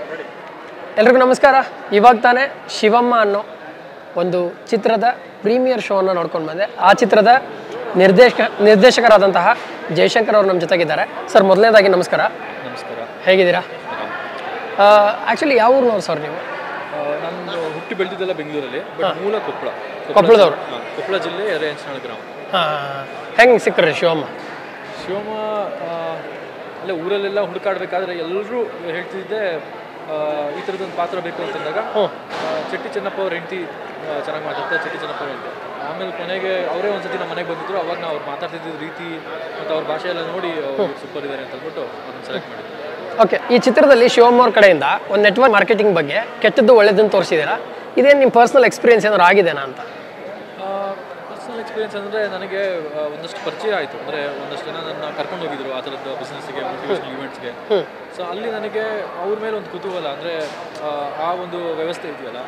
ಎಲ್ರಿಗೂ ನಮಸ್ಕಾರ ಇವಾಗ ತಾನೇ ಶಿವಮ್ಮ ಅನ್ನೋ ಒಂದು ಚಿತ್ರದ ಪ್ರೀಮಿಯರ್ ಶೋವನ್ನು ನೋಡ್ಕೊಂಡು ಬಂದೆ ಆ ಚಿತ್ರದ ನಿರ್ದೇಶಕ ನಿರ್ದೇಶಕರಾದಂತಹ ಜಯಶಂಕರ್ ಅವರು ನಮ್ಮ ಜೊತೆಗಿದ್ದಾರೆ ಸರ್ ಮೊದಲನೇದಾಗಿ ನಮಸ್ಕಾರ ನಮಸ್ಕಾರ ಹೇಗಿದ್ದೀರಾ ಆ್ಯಕ್ಚುಲಿ ಯಾವ ಊರಿನವ್ರು ಸರ್ ನೀವು ನಾನು ಹುಟ್ಟಿ ಬೆಳೆದಿದ್ದೆಲ್ಲ ಬೆಂಗಳೂರಲ್ಲಿ ಬಟ್ ಮೂಲ ಕೊಪ್ಪಳ ಕೊಪ್ಪಳದವ್ರು ಹಾ, ಕೊಪ್ಪಳ ಜಿಲ್ಲೆ ಎರೆಯಂಚನಾಳ ಗ್ರಾಮ ಹೆಂಗೆ ಸಿಕ್ಕರೆ ಶಿವಮ್ಮ ಶಿವಮ್ಮ ಆ, ಅಲ್ಲೇ ಊರಲ್ಲೆಲ್ಲ ಹುಡುಕಾಡ್ಬೇಕಾದ್ರೆ ಎಲ್ಲರೂ ಹೇಳ್ತಿದ್ದೆ ಆ, ಈ ಥರದೊಂದು ಪಾತ್ರ ಬೇಕು ಅಂತಂದಾಗ ಆ, ಚೆಟ್ಟಿ ಚೆನ್ನಪ್ಪ ಅವ್ರ ಹೆಂಡತಿ ಚೆನ್ನಾಗಿ ಮಾತಾಡ್ತಾರೆ ಚೆಟ್ಟಿ ಚೆನ್ನಪ್ಪ ಅವ್ರ ಹೆಂಡತಿ ಆಮೇಲೆ ಕೊನೆಗೆ ಅವರೇ ಒಂದ್ಸತಿ ನಮ್ಮ ಮನೆಗೆ ಬಂದಿದ್ರು ಅವಾಗ ನಾವು ಅವ್ರು ಮಾತಾಡ್ತಿದ್ದ ರೀತಿ ಮತ್ತು ಅವ್ರ ಭಾಷೆ ಎಲ್ಲ ನೋಡಿ ಸೂಪರ್ ಇದ್ದಾರೆ ಅಂತ ಅಂದ್ಬಿಟ್ಟು ಅದನ್ನು ಸೆಲೆಕ್ಟ್ ಮಾಡಿದ್ವಿ ಓಕೆ ಈ ಚಿತ್ರದಲ್ಲಿ ಶಿವಮ್ಮ ಅವ್ರ ಕಡೆಯಿಂದ ಒಂದು ನೆಟ್ವರ್ಕ್ ಮಾರ್ಕೆಟಿಂಗ್ ಬಗ್ಗೆ ಕೆಟ್ಟದ್ದು ಒಳ್ಳೇದನ್ನು ತೋರಿಸಿದ್ದೀರಾ ಇದೇನು ನಿಮ್ಮ ಪರ್ಸನಲ್ ಎಕ್ಸ್ಪೀರಿಯನ್ಸ್ ಏನಾದ್ರು ಆಗಿದೆನಾ ಅಂತ ಪರ್ಸನಲ್ ಎಕ್ಸ್ಪೀರಿಯನ್ಸ್ ಅಂದರೆ ನನಗೆ ಆ, ಒಂದಷ್ಟು ಪರಿಚಯ ಆಯಿತು ಅಂದರೆ ಒಂದಷ್ಟು ಜನ ನನ್ನ ಕರ್ಕೊಂಡು ಹೋಗಿದ್ರು ಆ ಥರದ್ದು ಬಿಸ್ನೆಸ್ಗೆ ಮೋಟಿವೇಶನಲ್ ಇವೆಂಟ್ಸ್ಗೆ ಸೊ ಅಲ್ಲಿ ನನಗೆ ಅವ್ರ ಮೇಲೆ ಒಂದು ಕುತೂಹಲ ಅಂದರೆ ಆ ಒಂದು ವ್ಯವಸ್ಥೆ ಇದೆಯಲ್ಲ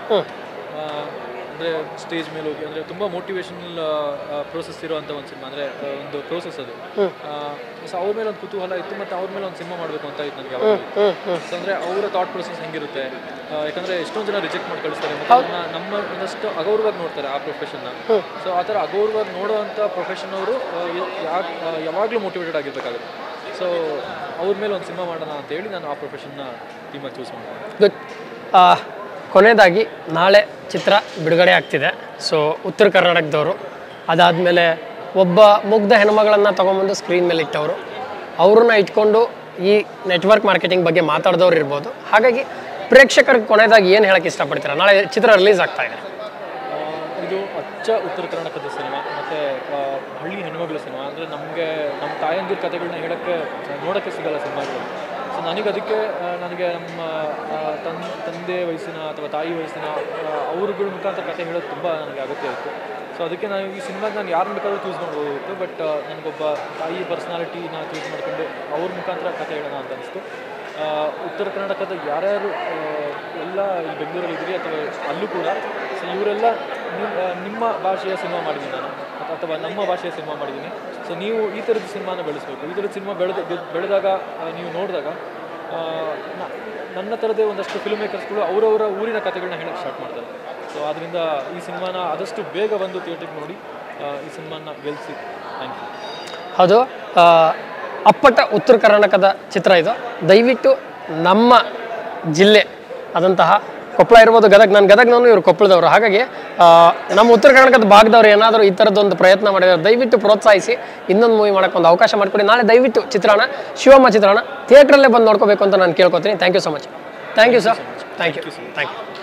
ಅಂದರೆ ಸ್ಟೇಜ್ ಮೇಲೆ ಹೋಗಿ ಅಂದರೆ ತುಂಬ ಮೋಟಿವೇಶನಲ್ ಪ್ರೋಸೆಸ್ ಇರುವಂಥ ಒಂದು ಸಿನಿಮಾ ಅಂದರೆ ಒಂದು ಪ್ರೋಸೆಸ್ ಅದು ಸೊ ಅವ್ರ ಮೇಲೆ ಒಂದು ಕುತೂಹಲ ಇತ್ತು ಮತ್ತು ಅವ್ರ ಮೇಲೆ ಒಂದು ಸಿನಿಮಾ ಮಾಡಬೇಕು ಅಂತ ಇತ್ತು ನನಗೆ ಅವಾಗ ಸೊ ಅಂದರೆ ಅವರ ಥಾಟ್ ಪ್ರೊಸೆಸ್ ಹೆಂಗಿರುತ್ತೆ ಆ, ಯಾಕಂದ್ರೆ ಎಷ್ಟೊಂದು ಜನ ರಿಜೆಕ್ಟ್ ಮಾಡಿ ಕಳಿಸ್ತಾರೆ ಮತ್ತೆ ಅದನ್ನ ನಮ್ಮ ಒಂದಷ್ಟು ಅಗೌರವಾಗಿ ನೋಡ್ತಾರೆ ಆ ಪ್ರೊಫೆಷನ್ನ ಸೊ ಆ ಥರ ಅಗೌರವಾಗಿ ನೋಡುವಂಥ ಪ್ರೊಫೆಷನ್ ಅವರು ಯಾಕೆ ಯಾವಾಗಲೂ ಮೋಟಿವೇಟೆಡ್ ಆಗಿರ್ಬೇಕಾಗುತ್ತೆ ಸೊ ಅವ್ರ ಮೇಲೆ ಒಂದು ಸಿನಿಮಾ ಮಾಡೋಣ ಅಂತ ಹೇಳಿ ನಾನು ಆ ಪ್ರೊಫೆಷನ್ನ ಟೀಮಾಗಿ ಚೂಸ್ ಮಾಡಿದೆ ಗುಡ್ ಕೊನೆಯದಾಗಿ ನಾಳೆ ಚಿತ್ರ ಬಿಡುಗಡೆ ಆಗ್ತಿದೆ ಸೊ ಉತ್ತರ ಕರ್ನಾಟಕದವರು ಅದಾದಮೇಲೆ ಒಬ್ಬ ಮುಗ್ಧ ಹೆಣ್ಮಗಳನ್ನು ತೊಗೊಂಬಂದು ಸ್ಕ್ರೀನ್ ಮೇಲೆ ಇಟ್ಟವರು ಅವ್ರನ್ನ ಇಟ್ಕೊಂಡು ಈ ನೆಟ್ವರ್ಕ್ ಮಾರ್ಕೆಟಿಂಗ್ ಬಗ್ಗೆ ಮಾತಾಡಿದವ್ರು ಇರ್ಬೋದು ಹಾಗಾಗಿ ಪ್ರೇಕ್ಷಕರಿಗೆ ಕೊನೆಯದಾಗಿ ಏನು ಹೇಳಕ್ಕೆ ಇಷ್ಟಪಡ್ತೀರಾ ನಾಳೆ ಚಿತ್ರ ರಿಲೀಸ್ ಆಗ್ತಾ ಇದೆ ಆ, ಇದು ಅಚ್ಚ ಉತ್ತರ ಕರ್ನಾಟಕದ ಸಿನಿಮಾ ಮತ್ತು ಹಳ್ಳಿ ಹೆಣ್ಮಗಳ ಸಿನಿಮಾ ಅಂದರೆ ನಮಗೆ ನಮ್ಮ ತಾಯಂದಿರ ಕಥೆಗಳನ್ನ ಹೇಳೋಕ್ಕೆ ನೋಡೋಕ್ಕೆ ಸಿಗಲ್ಲ ಸಿನಿಮಾಗಳು ಸೊ ನನಗೆ ಅದಕ್ಕೆ ಆ, ನನಗೆ ನಮ್ಮ ಆ, ತನ್ ತಂದೆ ವಯಸ್ಸಿನ ಅಥವಾ ತಾಯಿ ವಯಸ್ಸಿನ ಆ, ಅವ್ರುಗಳ ಮುಖಾಂತರ ಕಥೆ ಹೇಳೋದು ತುಂಬ ನನಗೆ ಅಗತ್ಯ ಇತ್ತು ಸೊ ಅದಕ್ಕೆ ನಾನು ಈ ಸಿನಿಮಾಗೆ ನಾನು ಯಾರನ್ನ ಬೇಕಾದ್ರೂ ಚೂಸ್ ಮಾಡ್ಬೋದಿತ್ತು ಬಟ್ ನನಗೊಬ್ಬ ತಾಯಿ ಪರ್ಸ್ನಾಲಿಟಿನ ಚೂಸ್ ಮಾಡ್ಕೊಂಡು ಅವ್ರ ಮುಖಾಂತರ ಕಥೆ ಹೇಳೋಣ ಅಂತ ಅನಿಸ್ತು ಆ, ಉತ್ತರ ಕರ್ನಾಟಕದ ಯಾರ್ಯಾರು ಆ, ಎಲ್ಲ ಈ ಬೆಂಗಳೂರಲ್ಲಿ ಇದ್ದೀರಿ ಅಥವಾ ಅಲ್ಲೂ ಕೂಡ ಸೊ ಇವರೆಲ್ಲ ನಿಮ್ಮ ನಿಮ್ಮ ಭಾಷೆಯ ಸಿನಿಮಾ ಮಾಡಿದ್ದೀನಿ ನಾನು ಅಥ- ಅಥವಾ ನಮ್ಮ ಭಾಷೆಯ ಸಿನಿಮಾ ಮಾಡಿದ್ದೀನಿ ಸೊ ನೀವು ಈ ಥರದ ಸಿನಿಮಾನ ಬೆಳೆಸಬೇಕು ಈ ಥರದ ಸಿನಿಮಾ ಬೆಳೆದ ಬೆಳೆದಾಗ ಆ, ನೀವು ನೋಡಿದಾಗ ಆ, ನ- ನನ್ನ ಥರದೇ ಒಂದಷ್ಟು ಫಿಲ್ಮ್ ಮೇಕರ್ಸ್ಗಳು ಅವರವರ ಊರಿನ ಕಥೆಗಳನ್ನ ಹೇಳಕ್ಕೆ ಸ್ಟಾರ್ಟ್ ಮಾಡ್ತಾರೆ ಸೊ ಅದರಿಂದ ಈ ಸಿನಿಮಾನ ಆದಷ್ಟು ಬೇಗ ಬಂದು ಥಿಯೇಟ್ರಿಗೆ ನೋಡಿ ಆ, ಈ ಸಿನಿಮಾನ ಗೆಲ್ಲಿಸಿ ಥ್ಯಾಂಕ್ ಯು ಹೌದು ಆ, ಅಪ್ಪಟ ಉತ್ತರ ಕರ್ನಾಟಕದ ಚಿತ್ರ ಇದು ದಯವಿಟ್ಟು ನಮ್ಮ ಜಿಲ್ಲೆ ಆದಂತಹ ಕೊಪ್ಪಳ ಇರ್ಬೋದು ಗದಗ ನಾನು ಗದಗ್ನವನು ಇವರು ಕೊಪ್ಪಳದವರು ಹಾಗಾಗಿ ಆ, ನಮ್ಮ ಉತ್ತರ ಕರ್ನಾಟಕದ ಭಾಗದವ್ರು ಏನಾದರೂ ಈ ಥರದ್ದೊಂದು ಪ್ರಯತ್ನ ಮಾಡಿದ್ರೆ ದಯವಿಟ್ಟು ಪ್ರೋತ್ಸಾಹಿಸಿ ಇನ್ನೊಂದು ಮೂವಿ ಮಾಡೋಕ್ಕೆ ಒಂದು ಅವಕಾಶ ಮಾಡಿಕೊಡಿ ನಾಳೆ ದಯವಿಟ್ಟು ಚಿತ್ರಣ ಶಿವಮ್ಮ ಚಿತ್ರಣ ಥಿಯೇಟ್ರಲ್ಲೇ ಬಂದು ನೋಡ್ಕೋಬೇಕು ಅಂತ ನಾನು ಕೇಳ್ಕೊತೀನಿ thank you so much thank you sir thank you thank you